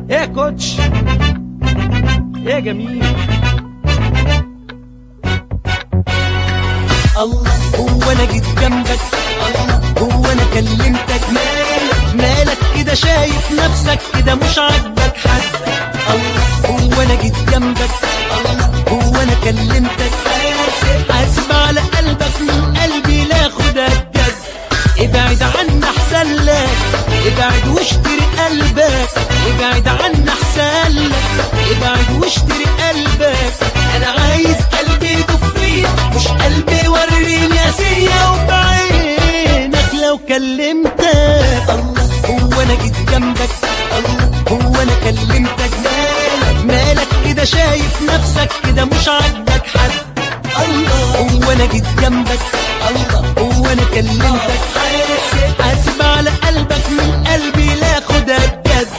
ايه يا كوتش ايه يا جميل الله هو انا جيت جنبك الله هو انا كلمتك مالك مالك كده شايف نفسك كده مش عاجبك حد الله هو انا جيت جنبك الله هو انا كلمتك حاسب حاسب على قلبك من قلبي لا خدك جد ابعد عنا احسن لك ابعد واشتري قلبك ابعد عنا احسن لك ابعد واشتري قلبك انا عايز قلبي يطفيه مش قلبي وريني اسيه وبعينك لو كلمتك الله هو انا جيت جنبك الله هو انا كلمتك مالك مالك كده شايف نفسك كده مش عاجبك حد الله هو انا جيت جنبك الله هو انا كلمتك حاسب حاسب على قلبك من قلبي لا خدك جد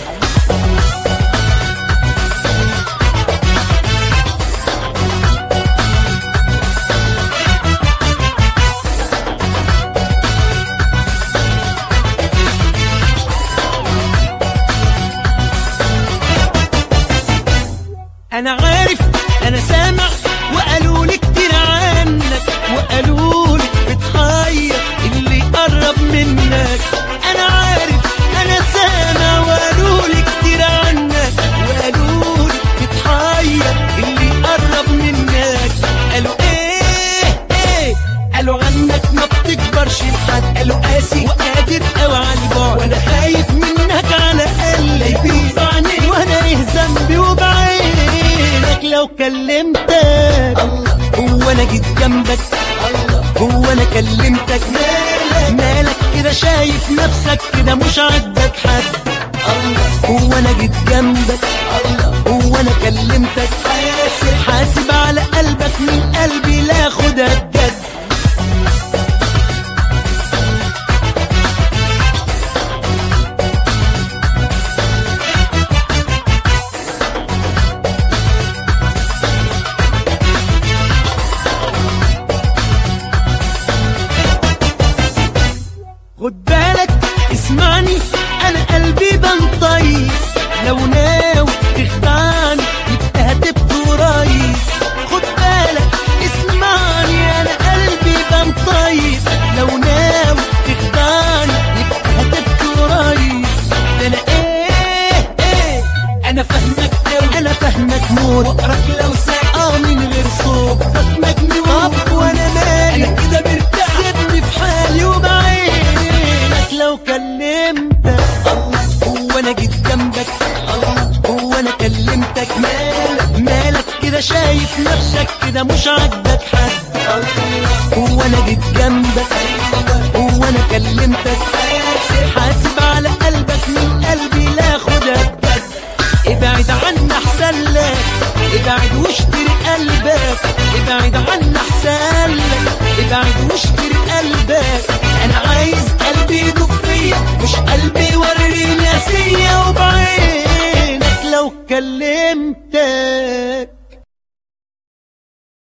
انا عارف انا سامع وقالوا لي كتير عنك وقالوا لي بتحير اللي قرب منك انا عارف انا سامع وقالوا لي كتير عنك وقالوا لي بتحير اللي قرب منك قالوا ايه ايه قالوا عنك ما بتكبرش لحد قالوا قاسي وقادر قوي على البعد وانا خايف منك على قلبي بيوجعني وانا ايه ذنبي وبعينك لو كلمتك الله هو انا جيت جنبك الله هو انا كلمتك مالك مالك كده شايف نفسك كده مش عاجبك حد الله هو انا جيت جنبك الله هو انا كلمتك حاسب حاسب على قلبك من قلبي لا خدك جد خد بالك اسمعني انا قلبي بنطيب لو ناوي تخدعني يبقى هتبقى قريب خد بالك اسمعني انا قلبي بنطيب لو ناوي تخدعني يبقى هتبقى قريب ده انا ايه ايه انا فاهمك قوي انا فاهمك موت واقرك لو ساعة من غير صوت مجنون طب وانا مالي انا كده مرتاح سيبني في حالي وبعينك لو كلمتك الله هو انا جيت جنبك الله هو انا كلمتك مالك مالك كده شايف نفسك كده مش عاجبك حد الله هو انا جيت جنبك هو انا كلمتك حاسب على قلبك من قلبي لا خدك جد ابعد عنا احسن لك ابعد واشتري قلبك ابعد عنا احسن لك ابعد واشتري قلبك انا عايز قلبي